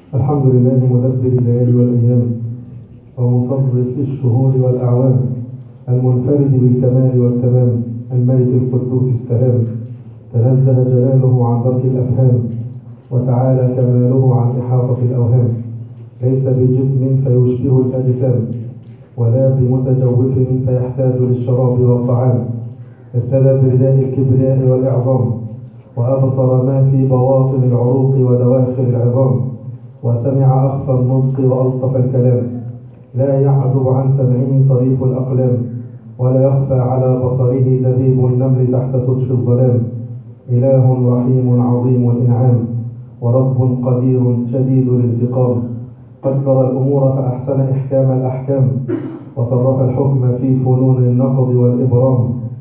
الحمد لله مدبر الليالي والأيام ومصرف الشهور والأعوام المنفرد بالكمال والتمام الملك القدوس السلام تنزه جلاله عن درك الأفهام وتعالى كماله عن إحاطة الأوهام ليس بجسم فيشبه الأجسام ولا بمتجوف فيحتاج للشراب والطعام ابتدى برداء الكبرياء والإعظام وأبصر ما في بواطن العروق ودواخل العظام وسمع أخفى النطق وألطف الكلام لا يعزب عن سمعه صريف الأقلام ولا يخفى على بصره دبيب النمل تحت سدف الظلام إله رحيم عظيم الإنعام ورب قدير شديد الانتقام قدر الأمور فأحسن إحكام الأحكام وصرف الحكم في فنون النقض والإبرام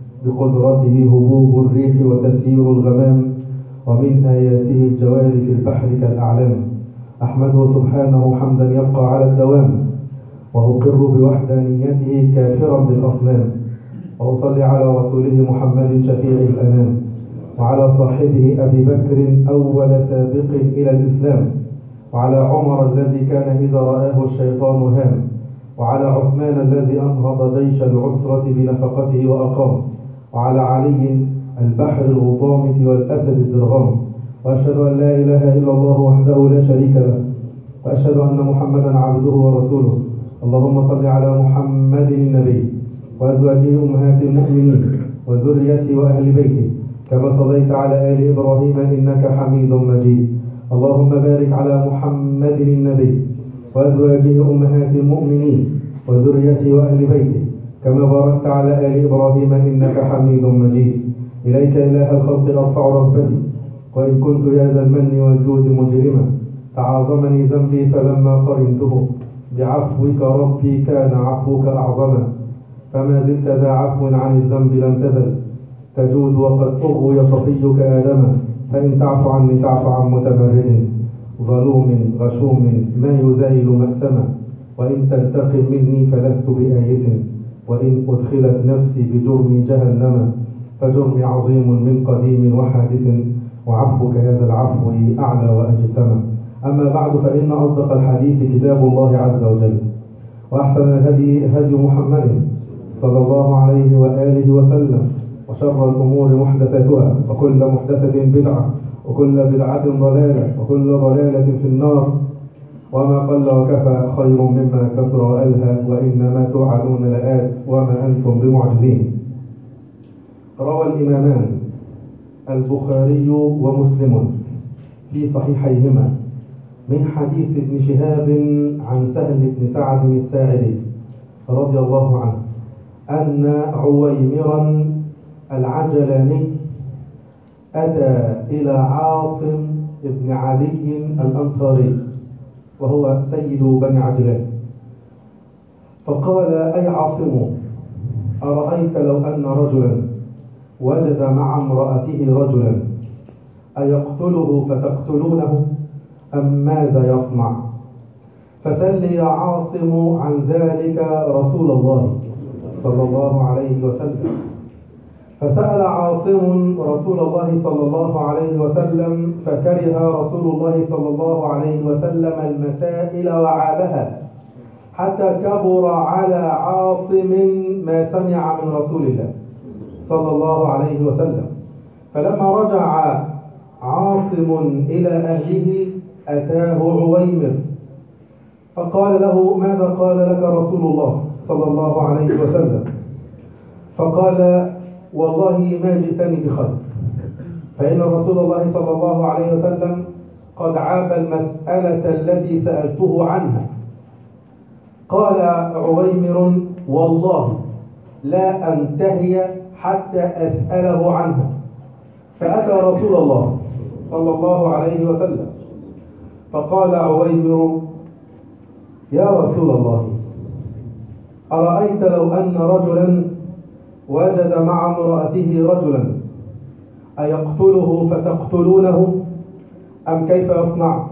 بقدرته هبوب الريح وتسيير الغمام ومن آياته الجوار في البحر كالأعلام أحمده سبحانه حمدا يبقى على الدوام وأقر بوحدانيته كافرا بالأصنام وأصلي على رسوله محمد شفيع الأنام وعلى صاحبه أبي بكر أول سابق إلى الإسلام وعلى عمر الذي كان إذا رآه الشيطان هام وعلى عثمان الذي أنهض جيش العسرة بنفقته وأقام وعلى علي البحر الغطامة والأسد الدرغام وأشهد أن لا إله إلا الله وحده لا شريك له وأشهد أن محمدا عبده ورسوله اللهم صل على محمد النبي وأزواجه أمهات المؤمنين وذريته وأهل بيته كما صليت على آل إبراهيم إنك حميد مجيد اللهم بارك على محمد النبي وأزواجه أمهات المؤمنين وذريته وأهل بيته كما باركت على آل إبراهيم إنك حميد مجيد إليك إله الخلق أرفع رغبتي وإن كنت يا ذا المن والجود مجرما تعاظمني ذنبي فلما قرنته بعفوك ربي كان عفوك أعظما فما زلت ذا عفو عن الذنب لم تزل تجود وقد أغوي صفيك آدما فإن تعف عني تعف عن متمرد ظلوم غشوم ما يزايل مأسما وإن تنتقم مني فلست بآيس وإن أدخلت نفسي بجرم جهنم فجرمي عظيم من قديم وحادث وعفوك هذا العفو أعلى وأجسم أما بعد فإن أصدق الحديث كتاب الله عز وجل وأحسن الهدي هدي محمد صلى الله عليه وآله وسلم وشر الأمور محدثاتها وكل محدثة بدعة وكل بدعة ضلالة وكل ضلالة في النار وما قل وكفى خير مما كثر وألهى وإنما توعدون لآت وما أنتم بمعجزين روى الإمامان البخاري ومسلم في صحيحيهما من حديث ابن شهاب عن سهل بن سعد الساعدي رضي الله عنه أن عويمرا العجلاني أتى إلى عاصم بن علي الأنصاري وهو سيد بني عجلان فقال أي عاصم أرأيت لو أن رجلا وجد مع امرأته رجلا أيقتله فتقتلونه أم ماذا يصنع فسل يا عاصم عن ذلك رسول الله صلى الله عليه وسلم فسأل عاصم رسول الله صلى الله عليه وسلم فكره رسول الله صلى الله عليه وسلم المسائل وعابها حتى كبر على عاصم ما سمع من رسول الله صلى الله عليه وسلم فلما رجع عاصم إلى أهله أتاه عويمر فقال له ماذا قال لك رسول الله صلى الله عليه وسلم فقال والله ما جئتني بخير فإن رسول الله صلى الله عليه وسلم قد عاب المسألة التي سألته عنها قال عويمر والله لا أنتهي حتى أسأله عنها فأتى رسول الله صلى الله عليه وسلم فقال عويمر يا رسول الله أرأيت لو أن رجلا وجد مع امرأته رجلا أيقتله فتقتلونه أم كيف يصنع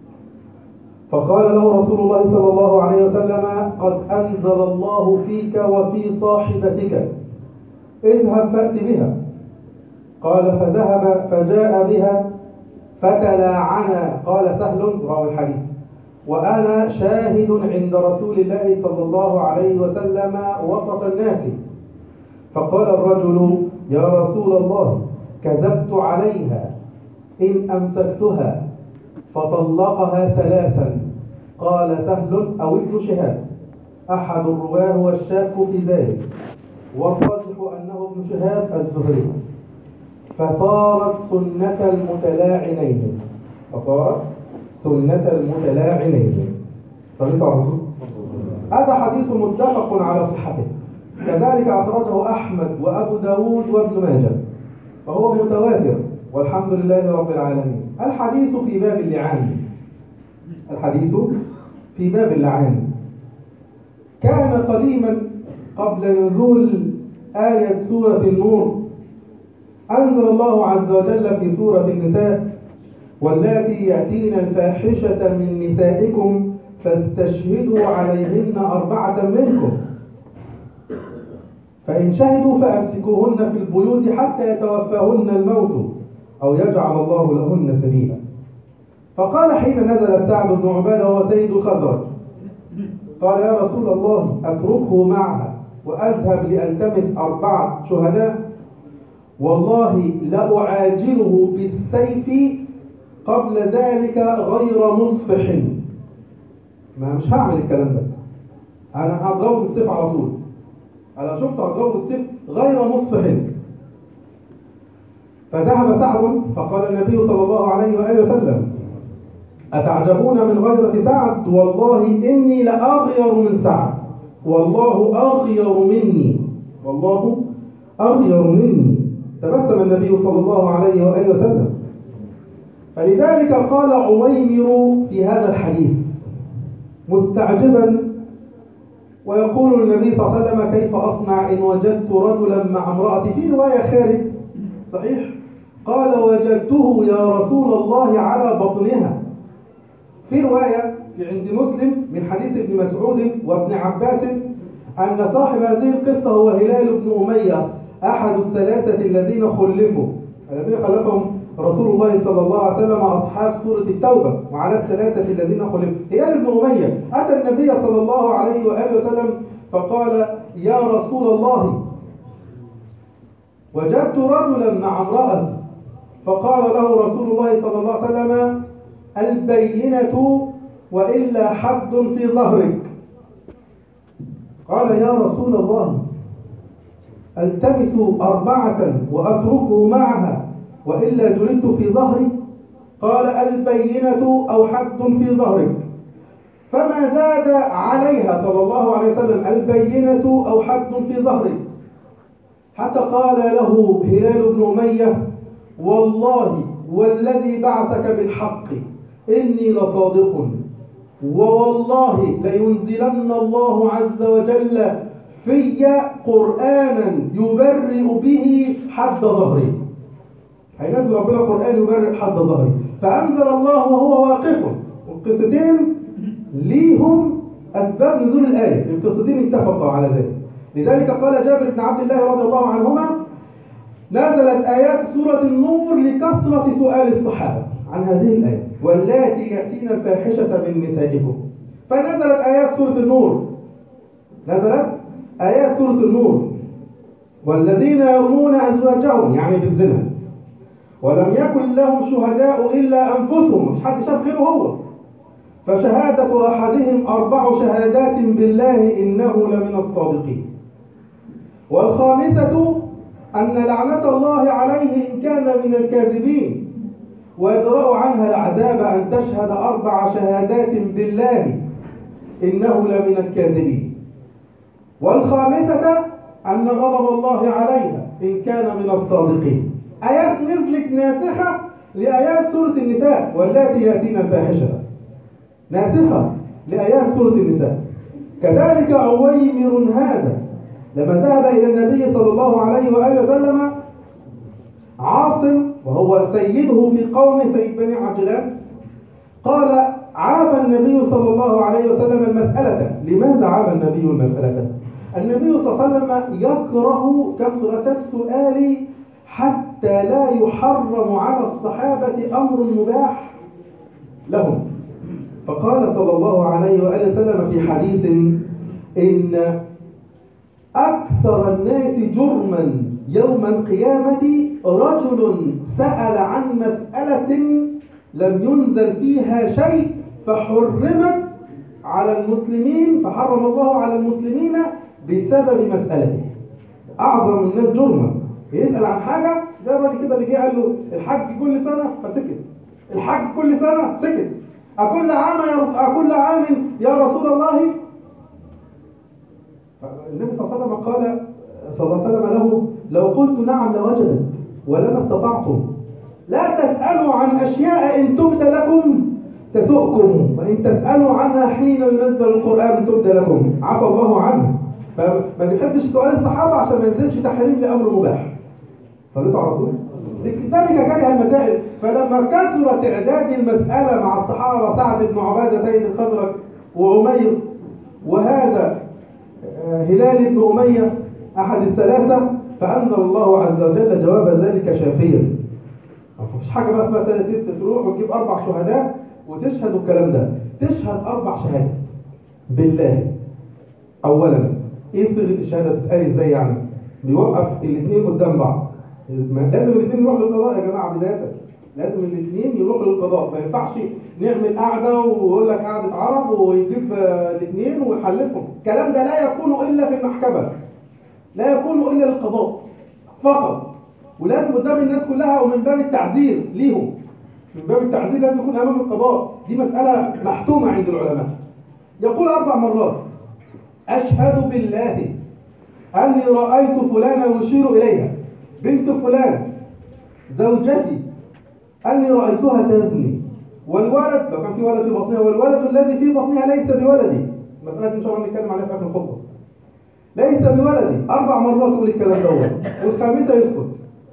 فقال له رسول الله صلى الله عليه وسلم قد أنزل الله فيك وفي صاحبتك اذهب فأت بها قال فذهب فجاء بها فتلاعنا قال سهل روى الحديث وأنا شاهد عند رسول الله صلى الله عليه وسلم وسط الناس فقال الرجل يا رسول الله كذبت عليها إن أمسكتها فطلقها ثلاثا قال سهل أو ابن شهاب أحد الرواه والشاك في ذلك والراجح أنه ابن شهاب الزهري فصارت سنة المتلاعنين فصارت سنة المتلاعنين صليت على الرسول هذا حديث متفق على صحته كذلك أخرجه أحمد وأبو داود وابن ماجه فهو متواتر والحمد لله رب العالمين الحديث في باب اللعان الحديث في باب اللعان كان قديما قبل نزول آية سورة النور أنزل الله عز وجل في سورة النساء واللاتي يأتين الفاحشة من نسائكم فاستشهدوا عليهن أربعة منكم فإن شهدوا فأمسكوهن في البيوت حتى يتوفاهن الموت أو يجعل الله لهن سبيلا فقال حين نزل سعد بن عبادة وهو سيد الخزرج قال يا رسول الله أتركه معها وأذهب لألتمس أربعة شهداء والله لأعاجله بالسيف قبل ذلك غير مصفح ما مش هعمل الكلام ده أنا هضربه بالسيف على طول أنا شفت هضربه بالسيف غير مصفح فذهب سعد فقال النبي صلى الله عليه وآله وسلم أتعجبون من غيرة سعد والله إني لأغير من سعد والله أغير مني والله أغير مني تبسم النبي صلى الله عليه وآله وسلم فلذلك قال عويمر في هذا الحديث مستعجبا ويقول النبي صلى الله عليه وسلم كيف أصنع إن وجدت رجلا مع امرأتي في رواية خارج صحيح قال وجدته يا رسول الله على بطنها في رواية في عند مسلم من حديث ابن مسعود وابن عباس أن صاحب هذه القصة هو هلال بن أمية أحد الثلاثة الذين خلفوا الذين خلفهم رسول الله صلى الله عليه وسلم أصحاب سورة التوبة وعلى الثلاثة الذين خلفوا هلال بن أمية أتى النبي صلى الله عليه وآله وسلم فقال يا رسول الله وجدت رجلا مع امرأة فقال له رسول الله صلى الله عليه وسلم البينة وإلا حد في ظهرك قال يا رسول الله التمس أربعة وأتركه معها وإلا جلدت في ظهري قال البينة أو حد في ظهرك فما زاد عليها صلى الله عليه وسلم البينة أو حد في ظهرك حتى قال له هلال بن أمية والله والذي بعثك بالحق إني لصادق ووالله لينزلن الله عز وجل في قرآنا يبرئ به حد ظهري هينزل ربنا قرآن يبرئ حد ظهري فأنزل الله وهو واقف والقصتين ليهم أسباب نزول الآية القصتين اتفقوا على ذلك لذلك قال جابر بن عبد الله رضي الله عنهما نزلت آيات سورة النور لكثرة سؤال الصحابة عن هذه الآية واللاتي يأتين الفاحشة من نسائكم فنزلت آيات سورة النور نزلت آيات سورة النور والذين يرمون أزواجهم يعني بالزنا ولم يكن لهم شهداء إلا أنفسهم مش حد شاف غيره هو فشهادة أحدهم أربع شهادات بالله إنه لمن الصادقين والخامسة أن لعنة الله عليه إن كان من الكاذبين ويدرأ عنها العذاب أن تشهد أربع شهادات بالله إنه لمن الكاذبين والخامسة أن غضب الله عليها إن كان من الصادقين آيات نزلت ناسخة لآيات سورة النساء واللاتي يأتين الفاحشة ناسخة لآيات سورة النساء كذلك عويمر هذا لما ذهب إلى النبي صلى الله عليه وآله وسلم عاصم وهو سيده في قوم سيد بني عجلان قال عاب النبي صلى الله عليه وسلم المسألة لماذا عاب النبي المسألة النبي صلى الله عليه وسلم يكره كثرة السؤال حتى لا يحرم على الصحابة أمر مباح لهم فقال صلى الله عليه وآله وسلم في حديث إن أكثر الناس جرما يوم القيامة رجل سأل عن مسألة لم ينزل فيها شيء فحرمت على المسلمين فحرم الله على المسلمين بسبب مسألته أعظم الناس جرما يسأل عن حاجة زي الراجل كده اللي جه قال له الحج كل سنة فسكت الحج كل سنة سكت أكل عام يا رسول أكل عام يا رسول الله النبي صلى الله عليه وسلم قال صلى الله عليه وسلم له لو قلت نعم لوجبت ولما استطعتم لا تسألوا عن أشياء إن تبد لكم تسؤكم وإن تسألوا عنها حين ينزل القرآن تبد لكم عفى الله عنه فما بيحبش سؤال الصحابة عشان ما ينزلش تحريم لأمر مباح صليتوا على رسول لذلك كره المسائل فلما كثرت إعداد المسألة مع الصحابة سعد بن عبادة سيد الخزرج وعمير وهذا هلال بن أمية أحد الثلاثة فأنزل الله عز وجل جواب ذلك شافيا مفيش حاجة بقى اسمها تست تروح وتجيب أربع شهداء وتشهد الكلام ده تشهد أربع شهادات بالله أولا إيه صيغة الشهادة تتقال إزاي يعني بيوقف الاثنين قدام بعض لازم الاثنين يروحوا للقضاء يا جماعة بداية لازم الاثنين يروحوا للقضاء ما ينفعش نعمل قعدة ويقول لك قعدة عرب ويجيب الاثنين ويحلفهم الكلام ده لا يكون إلا في المحكمة لا يكون إلا للقضاء فقط ولازم قدام الناس كلها ومن باب التعذير ليهم من باب التعذير لازم يكون أمام القضاء دي مسألة محتومة عند العلماء يقول أربع مرات أشهد بالله أني رأيت فلانة يشير إليها بنت فلان زوجتي أني رأيتها تزني والولد لو كان في ولد في بطنها والولد الذي في بطنها ليس بولدي مسألة إن شاء الله نتكلم عليها في آخر الخطبة ليس بولدي أربع مرات يقول الكلام دوت والخامسة يسكت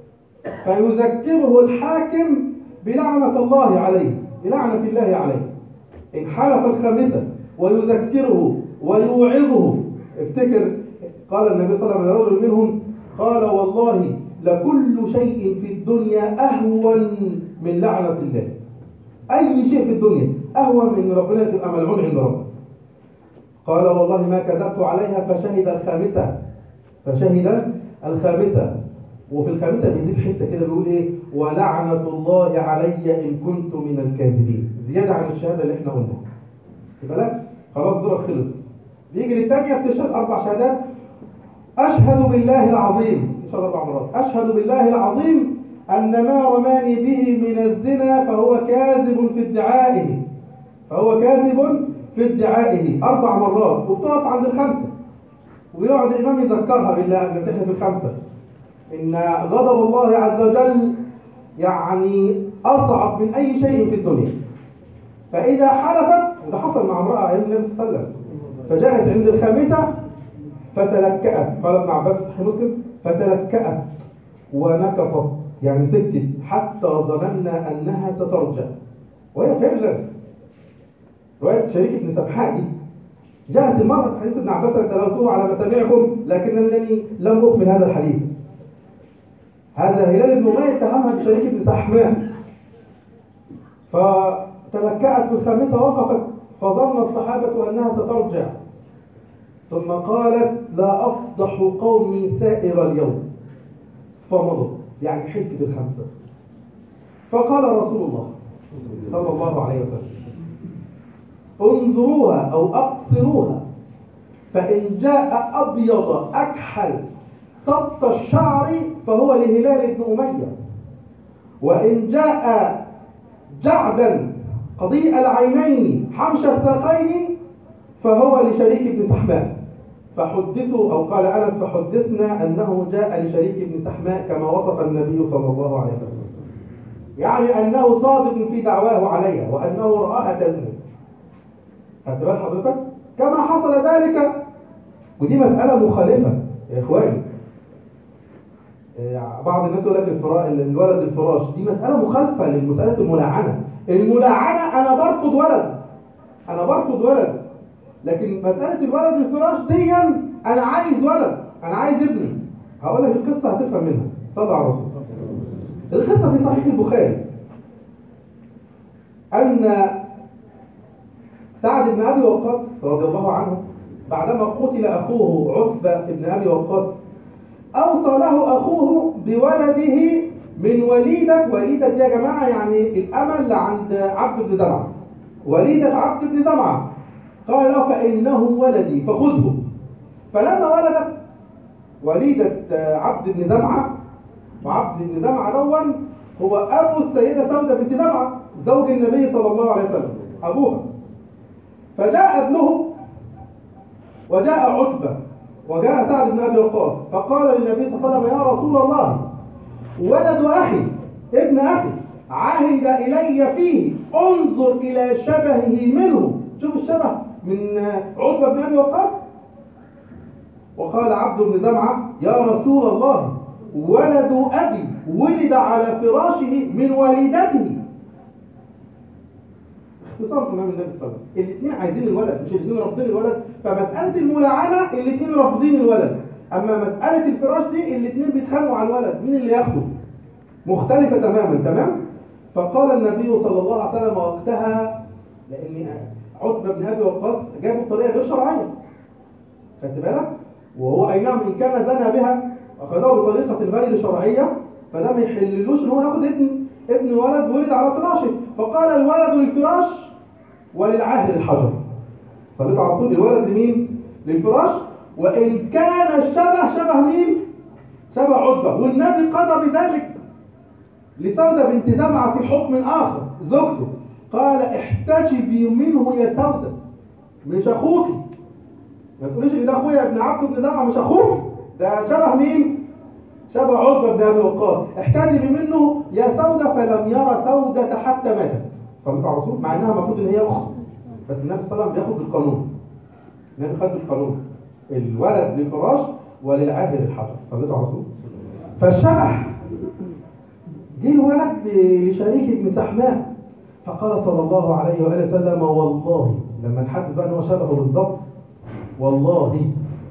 فيذكره الحاكم بلعنة الله عليه بلعنة الله عليه إن حلف الخامسة ويذكره ويوعظه افتكر قال النبي صلى الله عليه وسلم رجل منهم قال والله لكل شيء في الدنيا أهون من لعنة الله أي شيء في الدنيا أهون من ربنا تبقى ملعون عند ربنا قال والله ما كذبت عليها فشهد الخامسة فشهد الخامسة وفي الخامسة بيزيد حتة كده بيقول ايه ولعنة الله علي إن كنت من الكاذبين زيادة عن الشهادة اللي احنا قلناها يبقى لك خلاص دورك خلص بيجي للتانية بتشهد أربع شهادات أشهد بالله العظيم تشهد أربع مرات أشهد بالله العظيم أن ما رماني به من الزنا فهو كاذب في ادعائه فهو كاذب في ادعائه أربع مرات وبتقف عند الخمسة ويقعد الإمام يذكرها بالله قبل تحلف الخمسة إن غضب الله عز وجل يعني أصعب من أي شيء في الدنيا فإذا حلفت وده حصل مع امرأة أيام النبي صلى الله عليه وسلم فجاءت عند الخامسة فتلكأت قال ابن عباس صحيح مسلم فتلكأت ونكفت يعني سكت حتى ظننا أنها سترجع وهي فعلا رواية شريك بن سبحاء دي جاءت المرأة حديث ابن عباس تلوته على مسامعكم لكنني لم أكمل هذا الحديث هذا هلال بن أمية اتهمها بشريك بن سحمان فتلكأت في الخامسة وقفت فظن الصحابة أنها سترجع ثم قالت لا أفضح قومي سائر اليوم فمضت يعني حلفت الخمسة فقال رسول الله صلى الله عليه وسلم انظروها أو أقصروها فإن جاء أبيض أكحل سبط الشعر فهو لهلال بن أمية وإن جاء جعدا قضيء العينين حمش الساقين فهو لشريك بن سحمان فحدثوا أو قال أنس فحدثنا أنه جاء لشريك بن سحماء كما وصف النبي صلى الله عليه وسلم يعني أنه صادق في دعواه عليها وأنه رآها تزني خدت بال حضرتك كما حصل ذلك ودي مسألة مخالفة يا إخواني بعض الناس يقول لك الفرا... الولد الفراش دي مسألة مخالفة للمسألة الملاعنة الملاعنة أنا برفض ولد أنا برفض ولد لكن مسألة الولد الفراش دي أنا عايز ولد أنا عايز ابني هقول لك القصة هتفهم منها صلى على الرسول القصة في صحيح البخاري أن سعد بن ابي وقاص رضي الله عنه بعدما قتل اخوه عتبه بن ابي وقاص اوصى له اخوه بولده من وليده وليده دي يا جماعه يعني الامل اللي عند عبد بن زمعه وليده عبد بن زمعه قال له فانه ولدي فخذه فلما ولدت وليده عبد بن زمعه وعبد بن زمعه دون هو ابو السيده سوده بنت زمعه زوج النبي صلى الله عليه وسلم ابوها فجاء ابنه وجاء عتبة وجاء سعد بن أبي وقاص فقال للنبي صلى الله عليه وسلم يا رسول الله ولد أخي ابن أخي عهد إلي فيه انظر إلى شبهه منه شوف الشبه من عتبة بن أبي وقاص وقال عبد بن زمعة يا رسول الله ولد أبي ولد على فراشه من والدته اختصام امام النبي صلى الله عليه وسلم الاثنين عايزين الولد مش الاثنين رافضين الولد فمساله الملاعنه الاثنين رافضين الولد اما مساله الفراش دي الاثنين بيتخانقوا على الولد مين اللي ياخده مختلفه تماما تمام فقال النبي صلى الله عليه وسلم وقتها لان عتبه بن ابي وقاص جابه بطريقه غير شرعيه خدت بالك وهو اي نعم ان كان زنى بها اخذه بطريقه غير شرعيه فده ما يحللوش ان هو ياخد ابن ابن ولد ولد على فراشه فقال الولد للفراش وللعهد الحجر صليت على رسول الولد لمين للفراش وان كان الشبه شبه مين شبه عتبه والنبي قضى بذلك لسودة بنت زمعة في حكم آخر زوجته قال احتجبي منه يا سودة مش أخوكي ما تقوليش ان ده اخويا ابن عبد بن زمعة مش اخوك ده شبه مين شبه عتبة بن ابي وقاص احتجبي منه يا سودة فلم يرى سودة حتى ماتت صليت على الرسول مع انها المفروض ان هي اخت بس النبي صلى الله عليه وسلم بياخد بالقانون النبي خد بالقانون الولد للفراش وللعاهر الحجر صليت على الرسول فالشبح جه الولد لشريك ابن سحماء فقال صلى الله عليه واله وسلم والله لما نحدث بقى ان هو شبهه بالظبط والله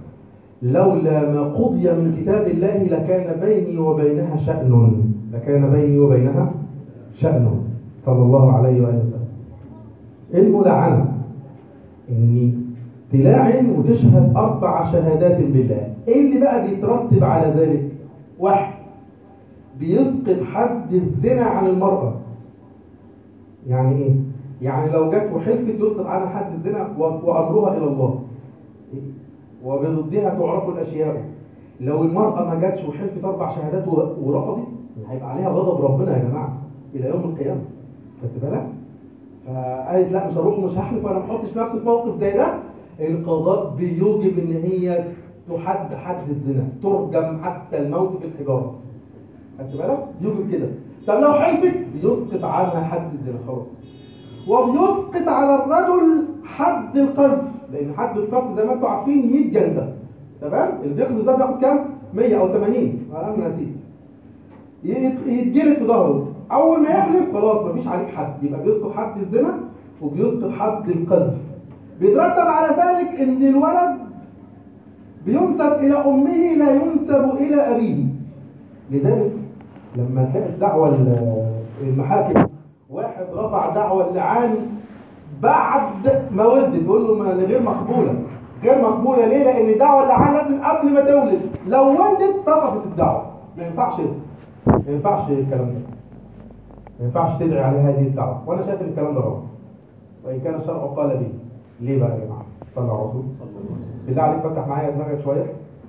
لولا ما قضي من كتاب الله لكان بيني وبينها شأن لكان بيني وبينها شأن صلى الله عليه وآله وسلم الملعنة إني تلاعن وتشهد أربع شهادات بالله إيه اللي بقى بيترتب على ذلك واحد بيسقط حد الزنا عن المرأة يعني إيه؟ يعني لو جت وحلفت يسقط عنها حد الزنا وأمرها إلى الله وبضدها تعرف الاشياء لو المراه ما جاتش وحلفت اربع شهادات ورفضت هيبقى عليها غضب ربنا يا جماعه الى يوم القيامه خدت بالك فقالت لا مش هروح ومش هحلف وانا ما احطش نفسي في موقف زي ده القضاء بيوجب ان هي تحد حد الزنا ترجم حتى الموت بالحجاره خدت بالك يوجب كده طب لو حلفت بيسقط عنها حد الزنا خلاص وبيسقط على الرجل حد القذف لان حد القذف زي ما انتم عارفين 100 جلده تمام اللي بيقذف ده بياخد كام 100 او 80 انا نسيت يتجلد في ظهره اول ما يحلف خلاص مفيش عليك حد يبقى بيسقط حد الزنا وبيسقط حد القذف بيترتب على ذلك ان الولد بينسب الى امه لا ينسب الى ابيه لذلك لما تلاقي الدعوه المحاكم واحد رفع دعوه اللعان بعد ما ولدت تقول له ما غير مقبوله غير مقبوله ليه؟ لان الدعوه اللعان لازم قبل ما تولد لو ولدت سقطت الدعوه ما ينفعش ما ينفعش الكلام ده ما ينفعش تدعي على هذه الدعوه وانا شايف ان الكلام ده غلط وان كان الشرع قال به ليه بقى يا جماعه؟ صلى على الرسول بالله عليك فتح معايا دماغك شويه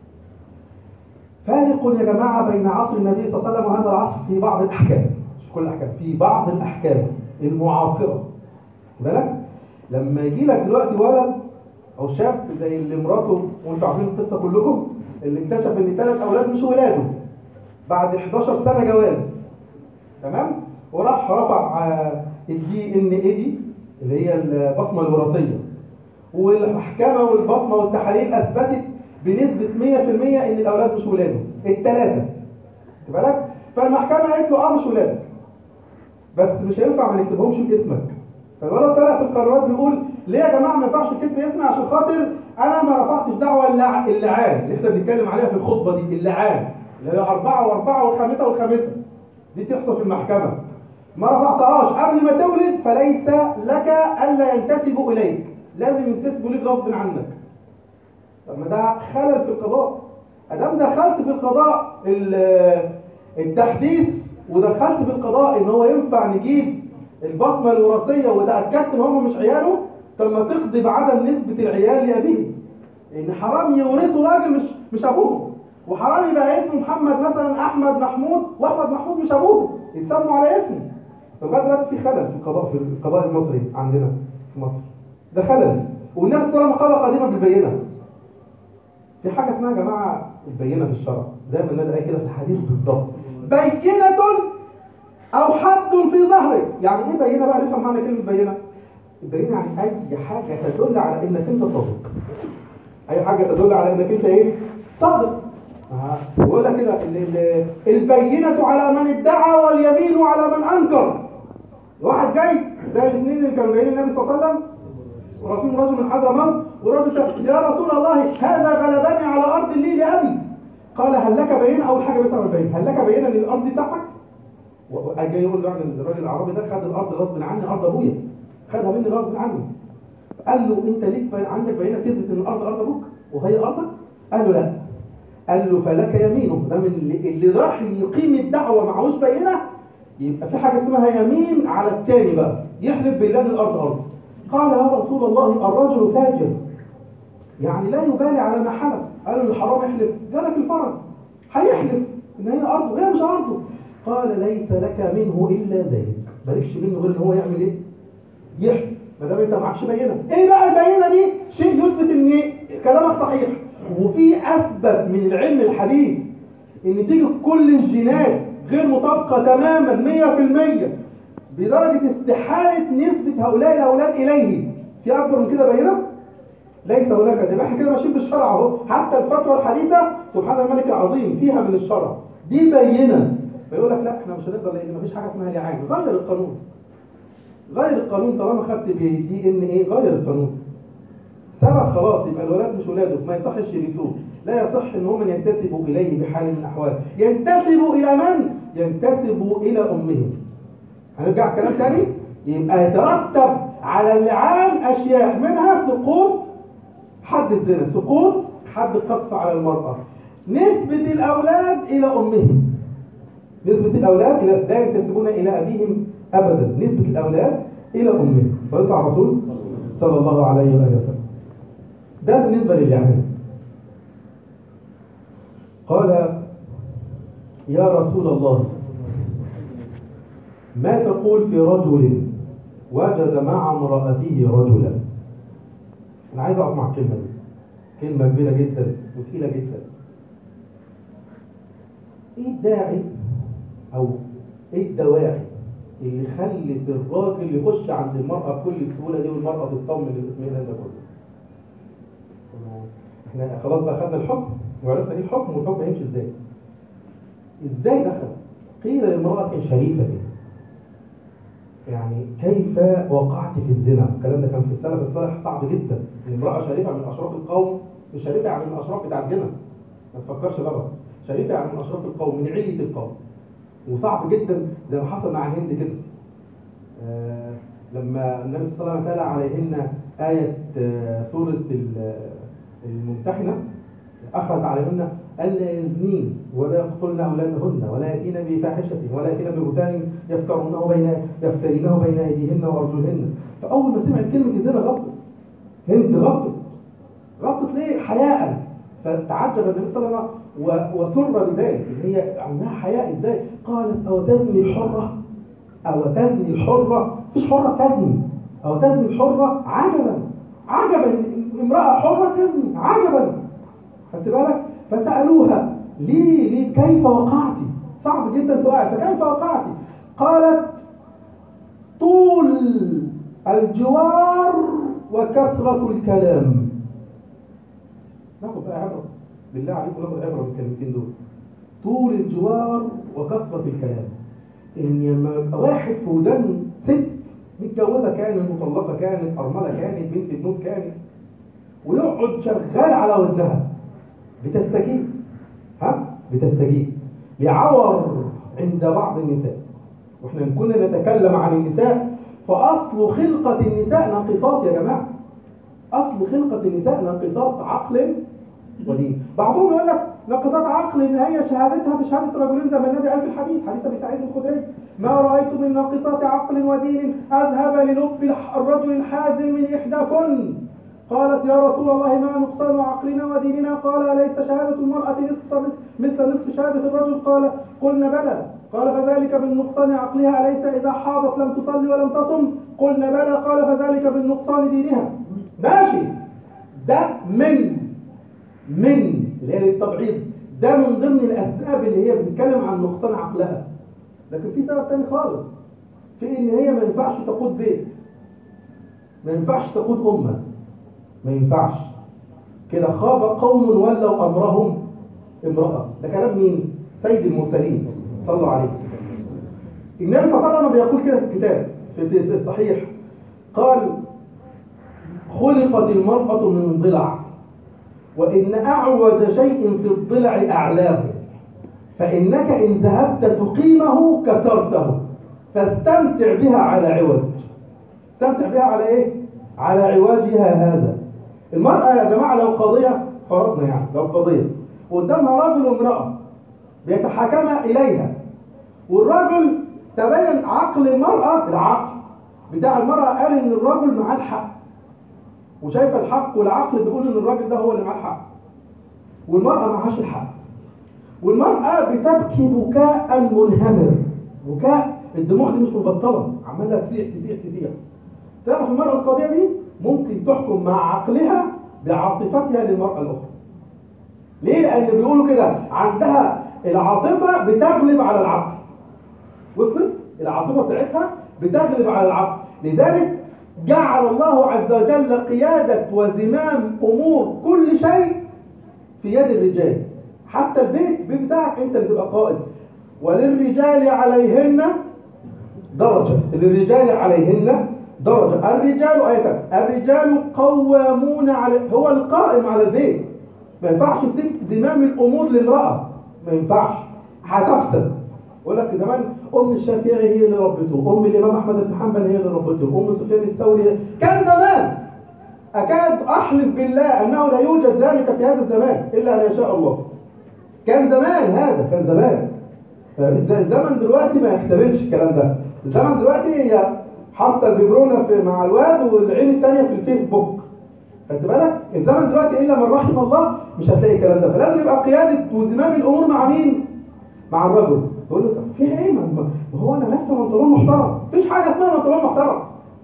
فارق يا جماعه بين عصر النبي صلى الله عليه وسلم وهذا العصر في بعض الاحكام مش كل الاحكام في بعض الاحكام المعاصره بالك لما يجي لك دلوقتي ولد او شاب زي اللي مراته وانتوا عارفين القصه كلكم اللي اكتشف ان ثلاث اولاد مش ولاده بعد 11 سنه جواز تمام وراح رفع الدي ان اي دي اللي هي البصمه الوراثيه والمحكمه والبصمه والتحاليل اثبتت بنسبه 100% ان الاولاد مش ولاده الثلاثه خد بالك فالمحكمه قالت له اه مش ولادك بس مش هينفع ما نكتبهمش باسمك فالولد طلع في القرارات بيقول ليه يا جماعه ما ينفعش الكتب اسمي عشان خاطر انا ما رفعتش دعوه اللع... اللعان اللي احنا بنتكلم عليها في الخطبه دي اللعان اللي هي أربعة وأربعة والخامسة والخامسة دي تحصل في المحكمة ما رفعتهاش قبل ما تولد فليس لك الا ينتسبوا اليك لازم ينتسبوا ليك غصب عنك طب ما ده خلل في القضاء ادام دخلت في القضاء ال- التحديث ودخلت في القضاء ان هو ينفع نجيب البصمه الوراثيه وتاكدت ان هم مش عياله طب ما تقضي بعدم نسبه العيال لابيهم ان حرام يورثوا راجل مش مش ابوهم وحرام يبقى اسمه محمد مثلا احمد محمود واحمد محمود مش ابوه يتسموا على اسمه لغايه دلوقتي في خلل في القضاء في القضاء المصري عندنا في مصر ده خلل والنبي صلى الله عليه وسلم قال قديما بالبينه في حاجه اسمها يا جماعه البينه في الشرع زي ما النبي قال كده في الحديث بالظبط بينه او حد في ظهرك يعني ايه بينه بقى نفهم معنى كلمه بينه البينه يعني اي حاجه تدل على انك انت صادق اي حاجه تدل على انك انت ايه صادق آه. بيقول لك كده ال- ال- البينه على من ادعى واليمين على من انكر واحد جاي زي الاثنين اللي كانوا جايين النبي صلى الله عليه وسلم ورسول رجل من حضرموت ورجل تاني، يا رسول الله هذا غلبني على ارض لي لابي قال هل لك بينه اول حاجه بيسال البينه هل لك بينه ان الارض دي بتاعتك وقال جاي يقول له يعني الراجل الاعرابي ده خد الارض غصب عني ارض ابويا خدها مني غصب عني قال له انت ليك بي- عندك بينه تثبت ان الارض ارض ابوك وهي ارضك قال له لا قال له فلك يمينه ده من اللي, اللي راح يقيم الدعوه معهوش بينه يبقى في حاجه اسمها يمين على التاني بقى يحلف بالله ان الارض ارض قال يا رسول الله الرجل فاجر يعني لا يبالي على ما حلف قالوا الحرام يحلف جالك الفرج هيحلف ان هي ارضه هي مش ارضه قال ليس لك منه الا ذلك مالكش منه غير ان هو يعمل ايه يحلف ما دام انت معكش بينه ايه بقى البينه دي شيء يثبت ان كلامك صحيح وفي اثبت من العلم الحديث ان تيجي كل الجينات غير مطابقه تماما 100% بدرجه استحاله نسبه هؤلاء الاولاد اليه في اكبر من كده بينه ليس هناك يبقى احنا كده ماشيين بالشرع اهو حتى الفتوى الحديثه سبحان الملك العظيم فيها من الشرع دي بينه فيقول لك لا احنا مش هنقدر لان مفيش حاجه اسمها لعان غير القانون غير القانون طالما خدت دي ان ايه غير القانون سبق خلاص يبقى الولاد مش ولاده ما يصحش يرثوه لا يصح ان هم ينتسبوا اليه بحال من الاحوال ينتسبوا الى من ينتسبوا الى امهم هنرجع كلام تاني يبقى يترتب على اللعان اشياء منها سقوط حد الزنا سقوط حد القذف على المرأة نسبة الأولاد إلى أمهم نسبة الأولاد إلى لا ينتسبون إلى أبيهم أبدا نسبة الأولاد إلى أمهم صليت على الرسول صلى الله عليه وآله وسلم ده بالنسبة للعان قال يا رسول الله ما تقول في رجل وجد مع امرأته رجلا أنا عايز أقف مع الكلمة دي كلمة كبيرة جدا وثقيلة جدا إيه الداعي أو إيه الدواعي اللي خلت الراجل يخش عند المرأة بكل السهولة دي والمرأة تطمن الاطمئنان ده كله احنا خلاص بقى خدنا الحكم وعرفنا ايه الحكم والحكم هيمشي ازاي ازاي دخل قيل للمرأة شريفة دي يعني كيف وقعت في الزنا الكلام ده كان في السلف الصالح صعب جدا ان امرأة شريفة من أشراف القوم مش شريفة يعني من الأشراف بتاع الجنة ما تفكرش غلط شريفة يعني من أشراف القوم من علية القوم وصعب جدا زي ما حصل مع هند كده آه لما النبي صلى الله عليه وسلم تلا عليهن آية آه سورة ال- الممتحنة أخذ عليهن ألا يزنين ولا يقتلن أولادهن ولا يأتين بفاحشة ولا يأتين ببهتان يفترونه بين يفترينه بين أيديهن وأرجلهن فأول ما سمعت كلمة الزنا غضت هند غضت غضت ليه؟ حياء فتعجب النبي صلى الله عليه وسلم و- وسر بذلك إن هي عندها حياء ازاي؟ قالت أو تزني الحرة أو تزني الحرة مفيش حرة تزني أو تزني الحرة عجبا عجبا امرأة حرة تزني عجبا خدت بالك فسألوها ليه ليه كيف وقعتي صعب جدا تقع فكيف وقعتي قالت طول الجوار وكثرة الكلام ناخد بقى عبرة بالله عليكم ناخد عبرة من الكلمتين دول طول الجوار وكثرة الكلام ان لما يبقى واحد في ودان ست متجوزة كانت مطلقة كانت أرملة كانت بنت بنوت كانت ويقعد شغال على ودنها بتستجيب ها بتستجيب يعور عند بعض النساء واحنا إن كنا نتكلم عن النساء فأصل خلقة النساء ناقصات يا جماعة أصل خلقة النساء ناقصات عقل ودين بعضهم يقول لك ناقصات عقل ان هي شهادتها بشهاده رجلين زي ما النبي قال في الحديث حديث ابي سعيد الخدري ما رايت من ناقصات عقل ودين اذهب للب الح- الرجل الحازم من احداكن قالت يا رسول الله ما نقصان عقلنا وديننا قال اليس شهاده المراه نصف مثل- مثل نصف شهاده الرجل قال قلنا بلى قال فذلك من نقصان عقلها اليس اذا حاضت لم تصلي ولم تصم قلنا بلى قال فذلك من نقصان دينها ماشي ده من من اللي هي للتبعيض ده من ضمن الاسباب اللي هي بتتكلم عن نقصان عقلها لكن في سبب تاني خالص في ان هي ما ينفعش تقود بيت ما ينفعش تقود امه ما ينفعش كده خاب قوم ولوا امرهم امراه ده كلام مين سيد المرسلين صلوا عليه النبي صلى الله عليه وسلم بيقول كده في الكتاب في في الصحيح قال خلقت المرأة من ضلع وإن أعوج شيء في الضلع أعلاه فإنك إن ذهبت تقيمه كسرته فاستمتع بها على عوج استمتع بها على إيه؟ على عواجها هذا المرأة يا جماعة لو قضية فرضنا يعني لو قضية قدامها رجل وامرأة بيتحاكما إليها والرجل تبين عقل المرأة العقل بتاع المرأة قال إن الرجل معاه الحق وشايف الحق والعقل بيقول ان الراجل ده هو اللي معاه الحق والمرأة معهاش الحق والمرأة بتبكي بكاء منهمر بكاء الدموع دي مش مبطلة عمالة تسيح تسيح تسيح تعرف المرأة القضية دي ممكن تحكم مع عقلها بعاطفتها للمرأة الأخرى ليه؟ لأن بيقولوا كده عندها العاطفة بتغلب على العقل وصلت؟ العاطفة بتاعتها بتغلب على العقل لذلك جعل الله عز وجل قيادة وزمام أمور كل شيء في يد الرجال حتى البيت البيت بتاعك انت اللي تبقى قائد وللرجال عليهن درجة للرجال عليهن درجة الرجال آية الرجال قوامون على هو القائم على البيت ما ينفعش تسيب زمام الأمور لامرأة ما ينفعش هتفسد يقول لك زمان ام الشافعي هي اللي ربته ام الامام احمد بن حنبل هي اللي ربته ام سفيان الثوري هي- كان زمان اكاد احلف بالله انه لا يوجد ذلك في هذا الزمان الا ان يشاء الله كان زمان هذا كان زمان فالز- الزمن دلوقتي ما يحتملش الكلام ده الزمن دلوقتي هي حاطه الببرونه في مع الواد والعين الثانيه في الفيسبوك خدت بالك الزمن دلوقتي الا من رحم الله مش هتلاقي الكلام ده فلازم يبقى قياده وزمام الامور مع مين مع الرجل يقول له طب في ايه ما ما هو انا لابسه بنطلون محترم مفيش حاجه اسمها بنطلون محترم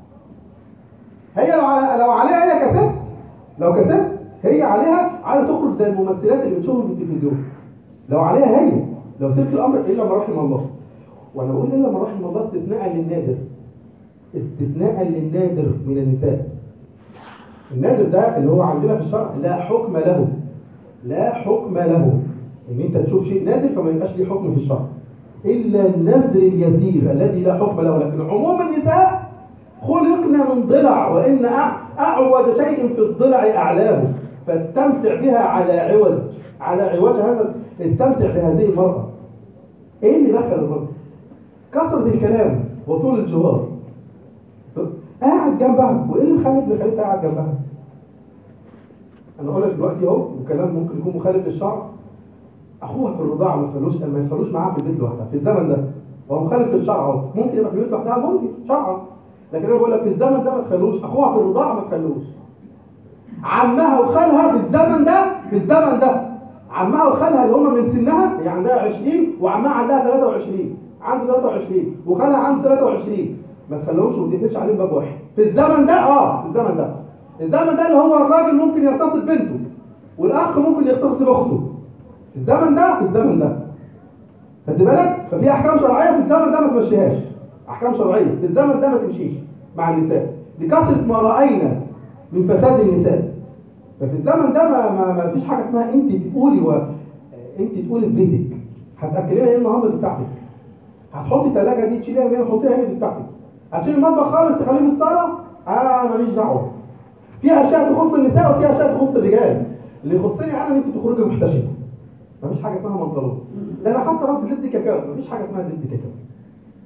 هي لو على لو عليها هي كست لو كست هي عليها عايزه تخرج زي الممثلات اللي بتشوفهم في التلفزيون لو عليها هي لو سبت الامر الا من رحم الله وانا بقول الا من رحم الله استثناء للنادر استثناء للنادر من النساء النادر ده اللي هو عندنا في الشرع لا حكم له لا حكم له ان انت تشوف شيء نادر فما يبقاش ليه حكم في الشرع الا النذر اليسير الذي لا حكم له لكن عموم النساء خلقنا من ضلع وان أع- اعوج شيء في الضلع اعلاه فاستمتع بها على عوج على عوج هذا استمتع بهذه المرأة ايه اللي دخل الرجل كثرة الكلام وطول الجوار قاعد جنبها وايه اللي مخلي ابن خالتها قاعد جنبها انا اقول لك دلوقتي اهو وكلام ممكن يكون مخالف للشرع اخوها في الرضاعه ما يخلوش ما يخلوش معاها في البيت لوحدها في الزمن ده هو مخالف للشرع اهو ممكن يبقى في البيت لوحدها ممكن شرعا لكن انا بقول لك في الزمن ده ما تخلوش اخوها في الرضاعه ما تخلوش عمها وخالها في الزمن ده في الزمن ده عمها وخالها اللي هم من سنها هي عندها 20 وعمها عندها 23 عنده 23 وخالها عنده 23 ما تخليهمش وما تقفلش عليهم باب واحد في الزمن ده اه في الزمن ده الزمن ده اللي هو الراجل ممكن يغتصب بنته والاخ ممكن يغتصب اخته في الزمن ده في الزمن ده خدت بالك ففي احكام شرعيه في الزمن ده ما تمشيهاش احكام شرعيه في الزمن ده ما تمشيش مع النساء لكثره ما راينا من فساد النساء ففي الزمن ده ما, ما, ما فيش حاجه اسمها انت تقولي و... انت تقولي في بيتك هتاكلينا ايه النهارده دي بتاعتك هتحطي الثلاجه دي تشيليها هنا تحطيها هنا دي بتاعتك هتشيل المطبخ خالص تخليه في الصاله اه ماليش دعوه في اشياء تخص النساء وفي اشياء تخص الرجال اللي يخصني انا ان انت تخرجي محتشمه مفيش حاجه اسمها منطلون ده انا حاطه بس زبده كاكاو مفيش حاجه اسمها زبده كاكاو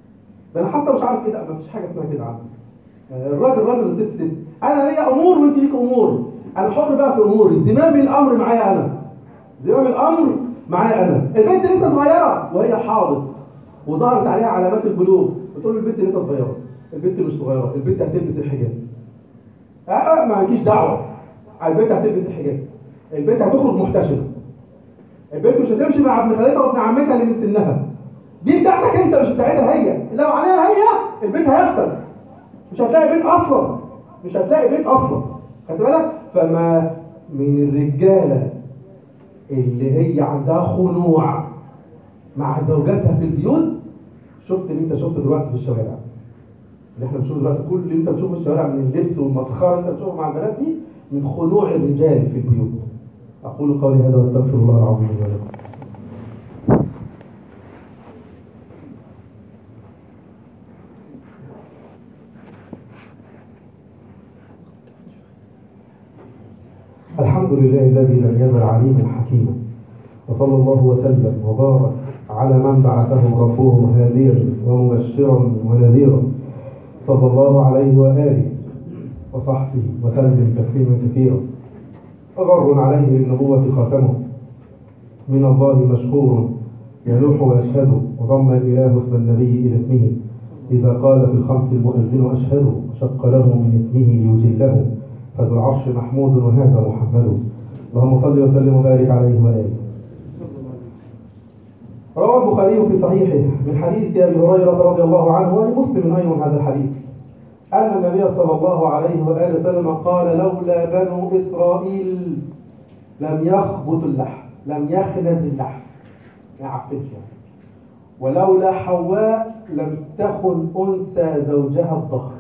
ده انا حتى مش عارف ايه ده مفيش حاجه اسمها كده عندي الراجل راجل والست ست انا ليا امور وانت ليك امور انا حر بقى في اموري زمام الامر معايا انا زمام الامر معايا انا البنت لسه صغيره وهي حاضت وظهرت عليها علامات البلوغ بتقول له البنت لسه صغيره البنت مش صغيره البنت هتلبس الحجاب اه اه ما عنديش دعوه البنت هتلبس الحجاب البنت هتخرج محتشمه البنت مش هتمشي مع ابن خالتها وابن عمتها اللي من سنها دي بتاعتك انت مش بتاعتها هي لو عليها هي البيت هيفسد مش هتلاقي بيت اصلا مش هتلاقي بيت اصلا خدت بالك فما من الرجاله اللي هي عندها خنوع مع زوجاتها في البيوت شفت اللي انت شفته دلوقتي في الشوارع اللي احنا بنشوفه دلوقتي كل اللي انت بتشوفه في الشوارع من اللبس والمسخره اللي انت بتشوفه مع البنات دي من خنوع الرجال في البيوت اقول قولي هذا واستغفر الله العظيم لي ولكم الحمد لله الذي لم يزل عليما حكيما وصلى الله وسلم وبارك على من بعثه ربه هاديا ومبشرا ونذيرا صلى الله عليه واله وصحبه وسلم تسليما كثيرا غر عليه للنبوة خاتمه من الله مشكور يلوح ويشهد وضم الإله اسم النبي إلى اسمه إذا قال في الخمس المؤذن أشهد وشق له من اسمه ليجله فذو العرش محمود وهذا محمد اللهم صل وسلم وبارك عليه وآله روى البخاري في صحيحه من حديث أبي هريرة رضي الله عنه ولمسلم أيضا هذا الحديث أن النبي صلى الله عليه وآله وسلم قال لولا بنو إسرائيل لم يخبث اللحم لم يخنز اللحم ما يعفنش يعني ولولا حواء لم تخن أنثى زوجها الضخر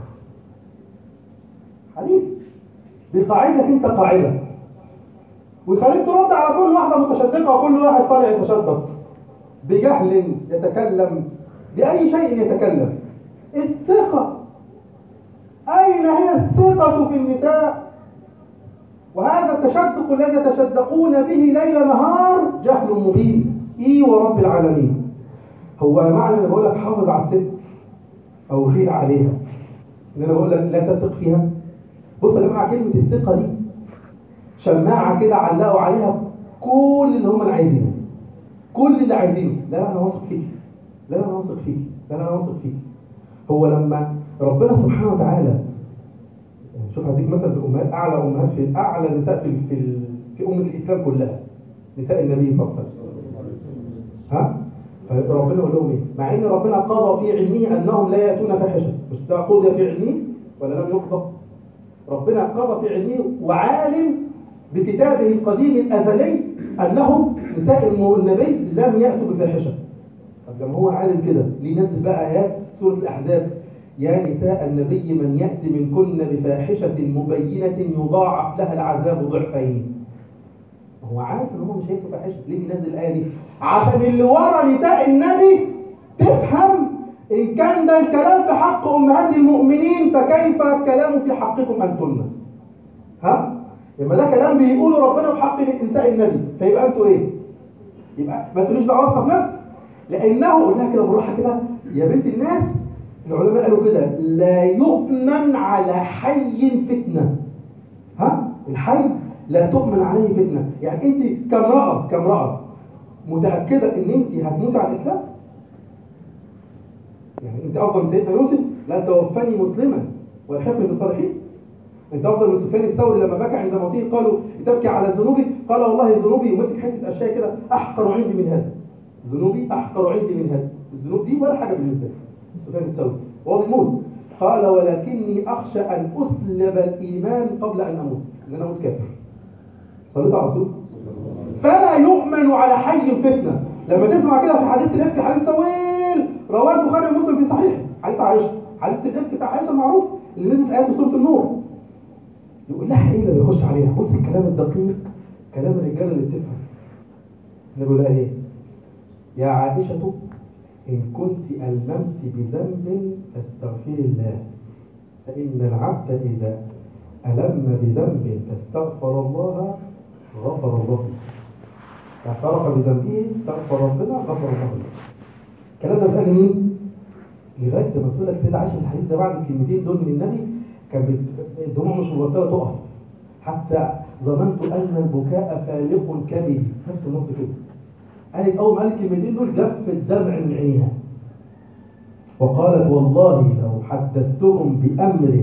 حديث دي قاعدة انت قاعدة ويخليك ترد على كل واحدة متشدقة وكل واحد طالع يتشدق بجهل يتكلم بأي شيء يتكلم الثقة أين هي الثقة في النساء وهذا التشدق الذي يتشدقون به ليل نهار جهل مبين إي ورب العالمين هو معنى أنا بقول لك حافظ على الست أو غير عليها إن أنا بقول لك لا تثق فيها بص يا جماعة كلمة الثقة دي شماعة كده علقوا عليها كل اللي هم عايزينه كل اللي عايزينه لا لا أنا واثق فيك لا لا أنا واثق فيك لا لا أنا واثق فيك هو لما ربنا سبحانه وتعالى شوف هديك مثلا في امهات اعلى امهات في اعلى نساء في في في امه الاسلام كلها نساء النبي صلى الله عليه وسلم ها فربنا يقول لهم ايه مع ان ربنا قضى في علمه انهم لا ياتون فاحشه مش ده قضي في علمه ولا لم يقضى ربنا قضى في علمه وعالم بكتابه القديم الازلي انهم نساء النبي لم ياتوا بفاحشه طب لما هو عالم كده ليه نزل بقى ايات سوره الاحزاب يا نساء النبي من يأتي منكن بفاحشة مبينة يضاعف لها العذاب ضعفين هو عارف ان هو مش هيكتب فاحشة ليه بينزل الآية دي عشان اللي ورا نساء النبي تفهم إن كان ده الكلام في حق أمهات المؤمنين فكيف الكلام في حقكم أنتن ها يبقى ده كلام بيقوله ربنا في حق نساء النبي فيبقى انتوا ايه يبقى ما تقوليش بقى واثقه في نفسك لانه قلنا كده بالراحه كده يا بنت الناس العلماء قالوا كده لا يؤمن على حي فتنة ها الحي لا تؤمن عليه فتنة يعني انت كامرأة كامرأة متأكدة ان انت هتموتي على الاسلام يعني انت افضل من سيدنا يوسف لا توفني مسلما والحقني بالصالحين انت افضل من سفيان الثوري لما بكى عند موته قالوا تبكي على ذنوبي قال والله ذنوبي ومسك حته اشياء كده احقر عندي من هذا ذنوبي احقر عندي من هذا الذنوب دي ولا حاجه بالنسبه لي سفيان الثوري وهو بيموت قال ولكني أخشى أن أسلب الإيمان قبل أن أموت أن أنا أموت كافر صليت على رسول فلا يؤمن على حي الفتنة لما تسمع كده في حديث الإفك حديث طويل رواه البخاري ومسلم في صحيح حديث عائشة حديث الإفك بتاع عائشة المعروف اللي نزل في آيات سورة النور يقول لها إيه اللي بيخش عليها بص الكلام الدقيق كلام الرجالة اللي بتفهم اللي بيقول لها إيه يا عائشة إن كنت ألممت بذنب فاستغفري الله فإن العبد إذا ألم بذنب فاستغفر الله غفر الله اعترف بذنبه استغفر ربنا غفر الله له الكلام ده بقى مين؟ لغايه ما تقول لك سيدة عائشه في الحديث ده بعد الكلمتين دول من النبي كان بت- الدموع مش مبطله تقف حتى ظننت ان البكاء فالق كبدي نفس النص كده قالت اول ما قال الكلمتين دول جف الدمع من عينيها وقالت والله لو حدثتهم بامر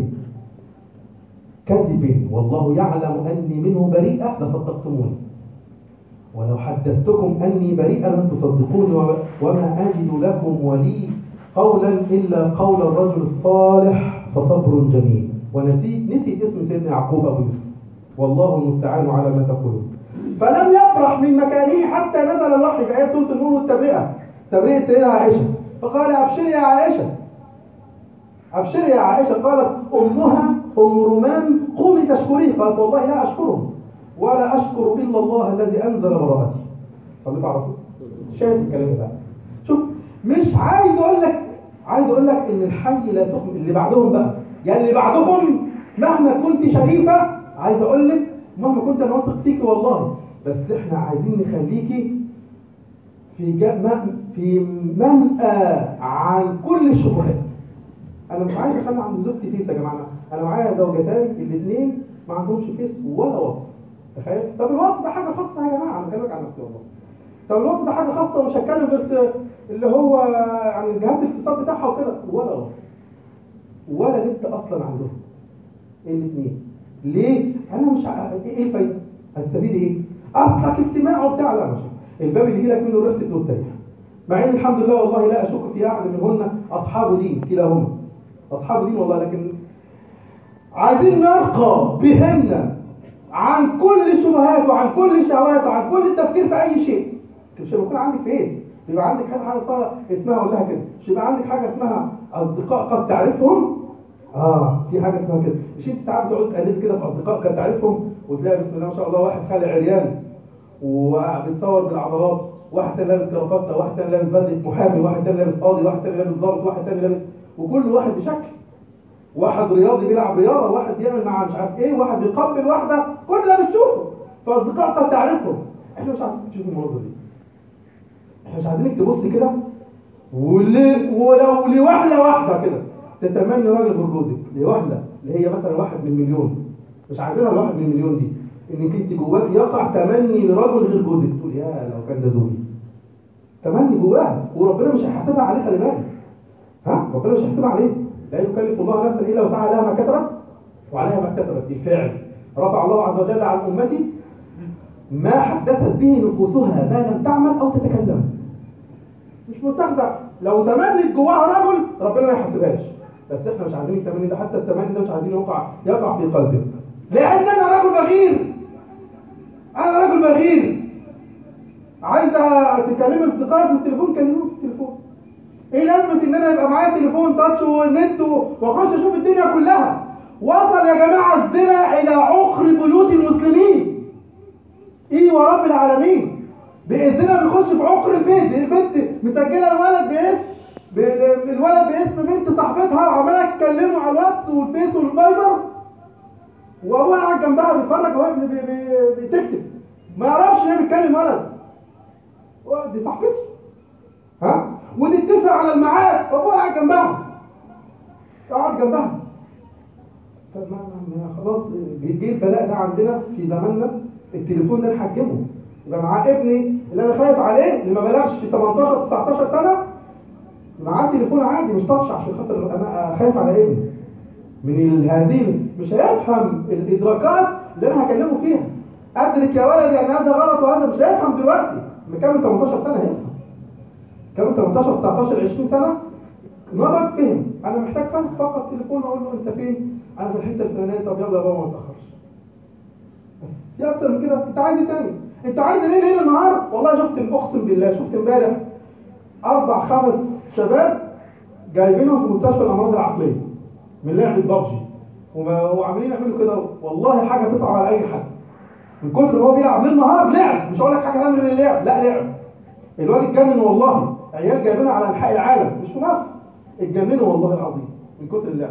كذب والله يعلم اني منه بريئه لصدقتموني ولو حدثتكم أني بريئا لم تصدقوني و- وما أجد لكم ولي قولا إلا قول الرجل الصالح فصبر جميل ونسيت نسيت اسم سيدنا يعقوب أبو يوسف والله المستعان على ما تقولون فلم يفرح من مكانه حتى نزل الوحي في آية سورة النور والتبرئة تبرئة سيدنا عائشة فقال أبشري يا عائشة أبشري يا عائشة قالت أمها أم رومان قومي تشكريه قالت والله لا أشكره ولا أشكر إلا الله الذي أنزل براءتي صليت على رسول شاهد الكلام ده شوف مش عايز أقول لك عايز أقول لك إن الحي لا تؤمن اللي بعدهم بقى يعني اللي بعدهم مهما كنت شريفة عايز أقول لك مهما كنت أنا واثق فيكي والله بس إحنا عايزين نخليكي في جا ما- في منأى عن كل الشبهات انا مش عايز اخلي عند زوجتي فيس يا جماعه انا معايا زوجتاي الاثنين ما عندهمش فيس ولا واتس تخيل طب الواتس ده حاجه خاصه يا جماعه انا بكلمك عن نفسي والله طب الواتس ده حاجه خاصه ومش هتكلم غير اللي هو عن جهات الاتصال بتاعها وكده ولا واتس ولا نت اصلا عندهم الاثنين ليه انا مش ع... ايه الفايده هتستفيد ايه اصلك اجتماع وبتاع لا مش الباب اللي يجي لك منه الرزق مستريح مع ان الحمد لله والله لا اشك في احد منهن اصحاب دين كلاهما اصحاب دين والله لكن عايزين نرقى بهن عن كل الشبهات وعن كل الشهوات وعن كل التفكير في اي شيء مش هيبقى يكون عندك فيس بيبقى عندك حاجه حاجه صار اسمها اقول لها كده مش يبقى عندك حاجه اسمها اصدقاء قد تعرفهم اه في حاجه اسمها كده مش انت ساعات بتقعد تقلب كده في اصدقاء قد تعرفهم وتلاقي بسم الله ما شاء الله واحد خالع عريان وبتصور بالعضلات واحد تاني لابس كرافته واحد تاني لابس بدله محامي واحد تاني لابس قاضي واحد تاني لابس ضابط واحد تاني لابس وكل واحد بشكل واحد رياضي بيلعب رياضه واحد بيعمل مع مش عارف ايه واحد بيقبل واحده كل ده بتشوفه فاصدقاء قد تعرفهم احنا مش عايزين تشوفوا المناظر دي احنا مش عايزينك تبص كده ول- ولو لوهله واحده كده تتمني راجل غير جوزك لوهله اللي هي مثلا واحد من مليون مش عايزينها الواحد من مليون دي انك انت جواك يقع تمني لرجل غير جوزك تقول يا لو كان ده زوجي تمني جواها وربنا مش هيحاسبها عليه خلي بالك ها ربنا مش هيحاسبها عليه لا يكلف الله نفسا الا وسعها لها ما كسبت وعليها ما اكتسبت دي فعل رفع الله عز وجل عن امتي ما حدثت به نفوسها ما لم تعمل او تتكلم مش متخدع لو تمنت جواها رجل ربنا ما يحاسبهاش بس احنا مش عايزين التمني ده حتى التمني ده مش عايزين يقع يقع في قلبك لان انا رجل بغير انا رجل بغير عايزه تكلمي اصدقائي في التليفون كلموه في التليفون ايه لازمه ان انا يبقى معايا تليفون تاتش ونت واخش اشوف الدنيا كلها وصل يا جماعه الزنا الى عقر بيوت المسلمين ايه ورب العالمين بقى الزنا بيخش في عقر البيت البنت مسجله الولد باسم ب- الولد باسم بنت صاحبتها وعماله تكلمه على الواتس والفيس والفايبر وهو قاعد جنبها بيتفرج وهي بي- بي- بي- بتكتب ما يعرفش ان هي بتكلم ولد و- دي صاحبتي ها ونتفق على الميعاد وابوها قاعد جنبها قاعد جنبها طب ما ما- ما خلاص جه جه البلاء ده عندنا في زماننا التليفون ده نحجمه يبقى معاه ابني اللي انا خايف عليه اللي ما بلغش 18 19 سنه معاه تليفون عادي مش تاتش عشان خاطر انا خايف على ابني من الهزيمه مش هيفهم الادراكات اللي انا هكلمه فيها ادرك يا ولدي ان هذا غلط وهذا مش هيفهم دلوقتي مكمل 18 سنه هيفهم كمان 18 19 20 سنه نضج فهم انا محتاج فهم فقط تليفون اقول له انت فين انا في الحته الفلانيه طب يلا يا بابا ما تاخرش بس في اكتر من كده انت عايز ايه تاني انت عايز ايه ليل نهار والله شفت اقسم بالله شفت امبارح اربع خمس شباب جايبينهم في مستشفى الامراض العقليه من لعبه بابجي وما- وعاملين يعملوا كده والله حاجه تصعب على اي حد من كتر ما هو بيلعب ليل نهار لعب مش هقول لك حاجه ثانيه غير اللعب لا لعب الواد اتجنن والله عيال جايبينها على انحاء العالم مش في مصر اتجننوا والله العظيم من كتر اللعب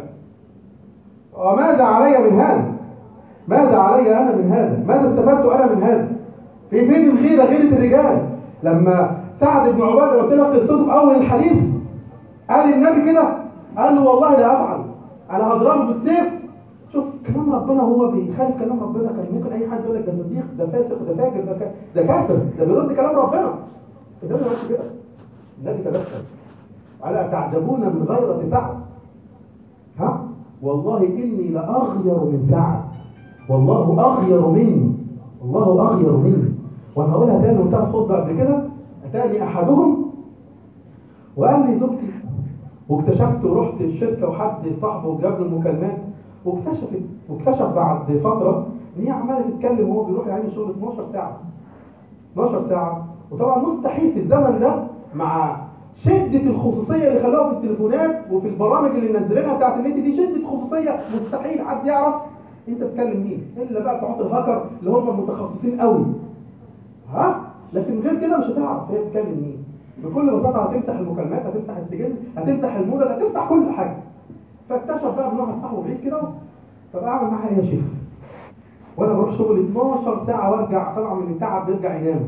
وماذا علي من هذا ماذا علي انا من هذا ماذا استفدت انا من هذا في فين الغيره غيره الرجال لما سعد بن عباده قلت لك قصته في اول الحديث قال النبي كده قال له والله لا افعل انا هضربه بالسيف شوف كلام ربنا هو بيخالف كلام ربنا كان ممكن اي حد يقول لك ده صديق ده فاسق ده فاجر ده ك- ده كافر ده بيرد كلام ربنا النبي ما قالش كده النبي تبسم الا تعجبون من غيرة سعد ها والله اني لاغير من سعد والله اغير مني والله اغير مني وانا هقولها تاني وانتهى الخطبه قبل كده اتاني احدهم وقال لي زوجتي واكتشفت ورحت الشركه وحد صاحبه جاب له المكالمات واكتشفت واكتشف بعد فتره ان هي عماله تتكلم وهو بيروح يعني شغل 12 ساعه 12 ساعه وطبعا مستحيل في الزمن ده مع شدة الخصوصية اللي خلوها في التليفونات وفي البرامج اللي منزلينها بتاعت النت دي شدة خصوصية مستحيل حد يعرف انت بتكلم مين الا بقى بتوع الهاكر اللي هم متخصصين قوي ها لكن غير كده مش هتعرف هي بتكلم مين بكل بساطة هتمسح المكالمات هتمسح السجل هتمسح الموديل هتمسح كل حاجة فاكتشف بقى ان واحد صاحبه بعيد كده طب اعمل معاها ايه يا شيخ وانا بروح شغل 12 ساعة وارجع طبعا من التعب بيرجع ينام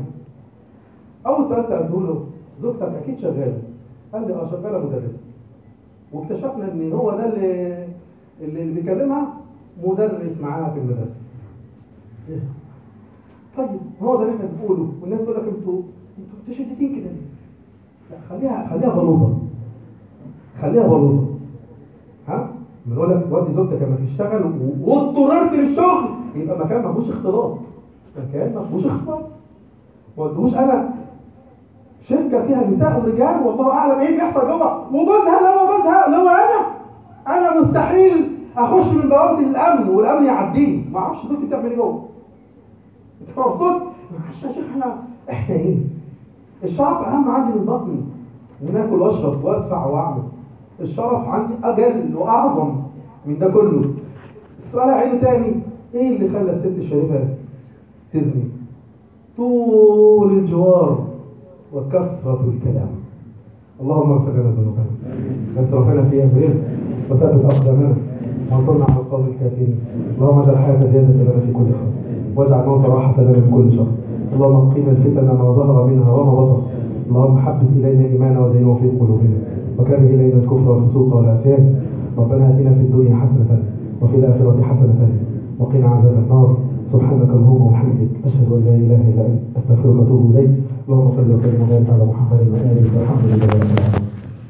اول سؤال سالته له زوجتك اكيد شغاله قال لي اه شغاله مدرسه واكتشفنا ان هو ده اللي اللي اللي بيكلمها مدرس معاها في المدرسه إيه؟ طيب هو ده اللي احنا بنقوله والناس تقول لك انتوا انتوا متشددين كده ليه؟ لا خليها خليها بلوزه خليها بلوزه ها بنقول لك ودي زوجتك لما تشتغل و- واضطررت للشغل يبقى مكان ما فيهوش اختلاط مكان ما فيهوش اختلاط ما ودهوش انا شركه فيها نساء ورجال والله اعلم ايه بيحصل جوه وجوزها اللي هو جوزها اللي هو انا انا مستحيل اخش من بوابه الامن والامن يعديني ما اعرفش زوجتي بتعمل ايه جوه انت مبسوط معلش يا شيخ احنا احنا ايه الشرف اهم عندي من بطني وناكل واشرب وادفع واعمل الشرف عندي اجل واعظم من ده كله السؤال عينه تاني ايه اللي خلى الست الشريفه تزني طول الجوار وكثرة الكلام اللهم اغفر لنا ذنوبنا واسرافنا في امرنا وثبت اقدامنا وانصرنا على القوم الكافرين اللهم اجعل الحياه زياده لنا في كل خير واجعل الموت راحه لنا من كل شر اللهم قنا الفتن ما ظهر منها وما بطن اللهم حبب الينا الايمان وزينه في قلوبنا وكره الينا الكفر والفسوق والعصيان ربنا اتنا في الدنيا حسنه وفي الاخره حسنه وقنا عذاب النار سبحانك اللهم وبحمدك اشهد ان لا اله الا انت استغفرك واتوب اليك اللهم صل وسلم وبارك على محمد واله والحمد لله رب العالمين